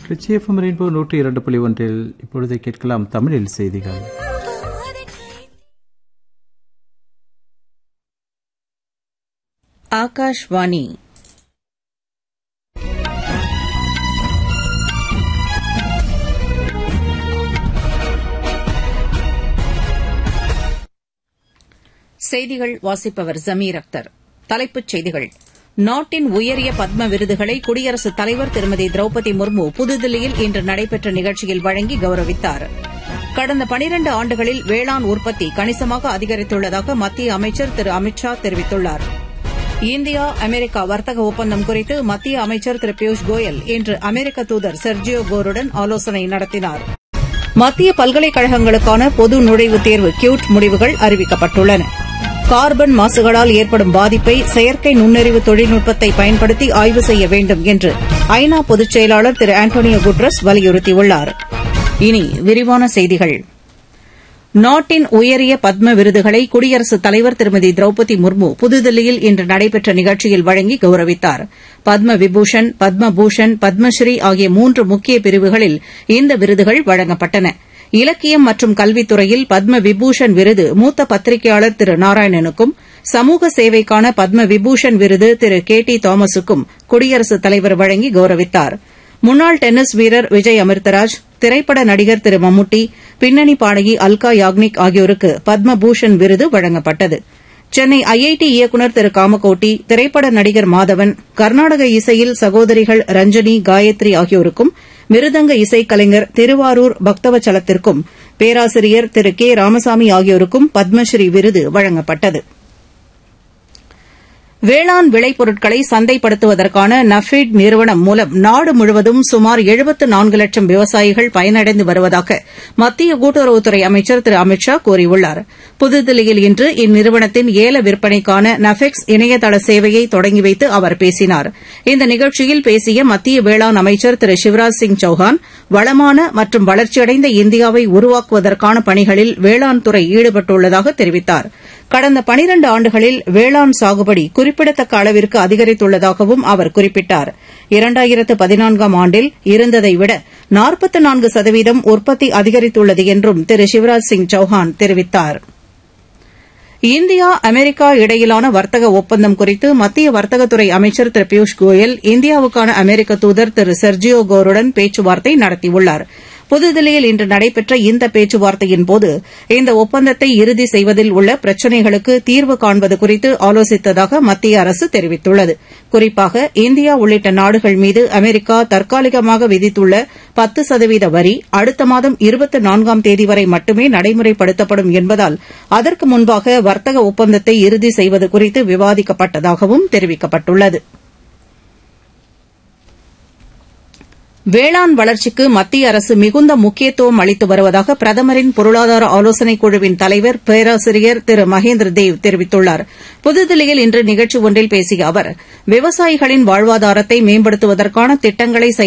rich FM rainbow நூற்றி இரண்டு புள்ளி ஒன்றில் இப்பொழுது கேட்கலாம் தமிழில் செய்திகள் ஆகாஷ்வாணி செய்திகள் வாசிப்பவர் ஜமீர் அக்தர் தலைப்புச் செய்திகள் நாட்டின் உயரிய பத்ம விருதுகளை குடியரசுத் தலைவர் திருமதி திரௌபதி முர்மு புதுதில்லியில் இன்று நடைபெற்ற நிகழ்ச்சியில் வழங்கி கௌரவித்தார் கடந்த பனிரண்டு ஆண்டுகளில் வேளாண் உற்பத்தி கணிசமாக அதிகரித்துள்ளதாக மத்திய அமைச்சர் திரு அமித் ஷா தெரிவித்துள்ளார் இந்தியா அமெரிக்கா வர்த்தக ஒப்பந்தம் குறித்து மத்திய அமைச்சர் திரு பியூஷ் கோயல் இன்று அமெரிக்க தூதர் செர்ஜியோ கோருடன் ஆலோசனை நடத்தினார் மத்திய பல்கலைக்கழகங்களுக்கான பொது நுழைவுத் தேர்வு கியூட் முடிவுகள் அறிவிக்கப்பட்டுள்ளன கார்பன் மாசுகளால் ஏற்படும் பாதிப்பை செயற்கை நுண்ணறிவு தொழில்நுட்பத்தை பயன்படுத்தி ஆய்வு செய்ய வேண்டும் என்று ஐநா பொதுச் செயலாளர் திரு ஆண்டோனியோ குட்ரஸ் வலியுறுத்தியுள்ளார் இனி விரிவான செய்திகள் நாட்டின் உயரிய பத்ம விருதுகளை குடியரசுத் தலைவர் திருமதி திரௌபதி முர்மு புதுதில்லியில் இன்று நடைபெற்ற நிகழ்ச்சியில் வழங்கி கௌரவித்தார் பத்ம விபூஷன் பத்ம பூஷன் பத்மஸ்ரீ ஆகிய மூன்று முக்கிய பிரிவுகளில் இந்த விருதுகள் வழங்கப்பட்டன இலக்கியம் மற்றும் கல்வித்துறையில் பத்ம விபூஷன் விருது மூத்த பத்திரிகையாளர் திரு நாராயணனுக்கும் சமூக சேவைக்கான பத்ம விபூஷன் விருது திரு கே டி தாமஸுக்கும் குடியரசுத் தலைவர் வழங்கி கௌரவித்தார் முன்னாள் டென்னிஸ் வீரர் விஜய் அமிர்தராஜ் திரைப்பட நடிகர் திரு மம்முட்டி பின்னணி பாடகி அல்கா யாக்னிக் ஆகியோருக்கு பத்ம பூஷன் விருது வழங்கப்பட்டது சென்னை ஐஐடி இயக்குநர் திரு காமகோட்டி திரைப்பட நடிகர் மாதவன் கர்நாடக இசையில் சகோதரிகள் ரஞ்சனி காயத்ரி ஆகியோருக்கும் மிருதங்க இசைக்கலைஞர் திருவாரூர் பக்தவச்சலத்திற்கும் பேராசிரியர் திரு கே ராமசாமி ஆகியோருக்கும் பத்மஸ்ரீ விருது வழங்கப்பட்டது வேளாண் விளைபொருட்களை சந்தைப்படுத்துவதற்கான நஃபீட் நிறுவனம் மூலம் நாடு முழுவதும் சுமார் எழுபத்து நான்கு லட்சம் விவசாயிகள் பயனடைந்து வருவதாக மத்திய கூட்டுறவுத்துறை அமைச்சர் திரு அமித் ஷா கூறியுள்ளார் புதுதில்லியில் இன்று இந்நிறுவனத்தின் ஏல விற்பனைக்கான நஃபெக்ஸ் இணையதள சேவையை தொடங்கி வைத்து அவர் பேசினார் இந்த நிகழ்ச்சியில் பேசிய மத்திய வேளாண் அமைச்சர் திரு சிவராஜ் சிங் சௌஹான் வளமான மற்றும் வளர்ச்சியடைந்த இந்தியாவை உருவாக்குவதற்கான பணிகளில் வேளாண் துறை ஈடுபட்டுள்ளதாக தெரிவித்தார் கடந்த பனிரண்டு ஆண்டுகளில் வேளாண் சாகுபடி குறிப்பிடத்தக்க அளவிற்கு அதிகரித்துள்ளதாகவும் அவர் குறிப்பிட்டார் இரண்டாயிரத்து பதினான்காம் ஆண்டில் இருந்ததை விட நாற்பத்து நான்கு சதவீதம் உற்பத்தி அதிகரித்துள்ளது என்றும் திரு சிவராஜ் சிங் சௌஹான் தெரிவித்தார் இந்தியா அமெரிக்கா இடையிலான வர்த்தக ஒப்பந்தம் குறித்து மத்திய வர்த்தகத்துறை அமைச்சர் திரு பியூஷ் கோயல் இந்தியாவுக்கான அமெரிக்க தூதர் திரு செர்ஜியோ கோருடன் பேச்சுவார்த்தை நடத்தியுள்ளார் புதுதில்லியில் இன்று நடைபெற்ற இந்த பேச்சுவார்த்தையின்போது இந்த ஒப்பந்தத்தை இறுதி செய்வதில் உள்ள பிரச்சினைகளுக்கு தீர்வு காண்பது குறித்து ஆலோசித்ததாக மத்திய அரசு தெரிவித்துள்ளது குறிப்பாக இந்தியா உள்ளிட்ட நாடுகள் மீது அமெரிக்கா தற்காலிகமாக விதித்துள்ள பத்து சதவீத வரி அடுத்த மாதம் இருபத்தி நான்காம் தேதி வரை மட்டுமே நடைமுறைப்படுத்தப்படும் என்பதால் அதற்கு முன்பாக வர்த்தக ஒப்பந்தத்தை இறுதி செய்வது குறித்து விவாதிக்கப்பட்டதாகவும் தெரிவிக்கப்பட்டுள்ளது வேளாண் வளர்ச்சிக்கு மத்திய அரசு மிகுந்த முக்கியத்துவம் அளித்து வருவதாக பிரதமரின் பொருளாதார ஆலோசனைக் குழுவின் தலைவர் பேராசிரியர் திரு மகேந்திர தேவ் தெரிவித்துள்ளார் புதுதில்லியில் இன்று நிகழ்ச்சி ஒன்றில் பேசிய அவர் விவசாயிகளின் வாழ்வாதாரத்தை மேம்படுத்துவதற்கான திட்டங்களை